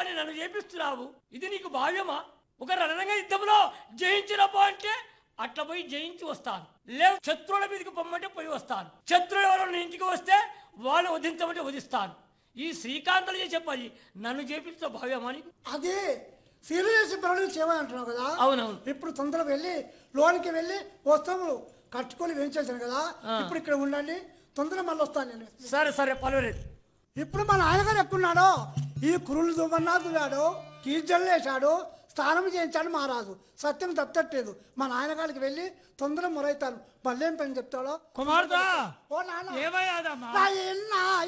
కానీ నన్ను చేపిస్తున్నావు ఇది నీకు భావ్యమా ఒక రణరంగ యుద్ధంలో జయించినప్పో అంటే అట్లా పోయి జయించి వస్తాను లేవు శత్రువుల మీదకి పొమ్మంటే పోయి వస్తాను శత్రువుల ఎవరైనా ఇంటికి వస్తే వాళ్ళు వధించమంటే వధిస్తాను ఈ శ్రీకాంతలు చేసే పని నన్ను చేపిస్తా భావ్యమా నీకు అదే సీలు చేసి పనులు చేయమని అంటున్నావు కదా అవునవును ఇప్పుడు తొందరగా వెళ్ళి లోనికి వెళ్ళి వస్తాము కట్టుకొని వేయించేసాను కదా ఇప్పుడు ఇక్కడ ఉండండి తొందరగా మళ్ళీ వస్తాను నేను సరే సరే పర్వాలేదు ఇప్పుడు మా నాన్నగారు ఎక్కడున్నాడో ఈ కురులు దువ్వన్నా దువ్వాడు కీర్జల్లు వేశాడు స్నానం చేయించాడు మహారాజు సత్యం తప్పట్లేదు మా నాన్నగారికి వెళ్ళి తొందరగా మొరైతాను మళ్ళీ ఏం పని చెప్తాడో కుమార్తె ఓ నాన్న ఏమయ్యాదమ్మా నా ఎన్నా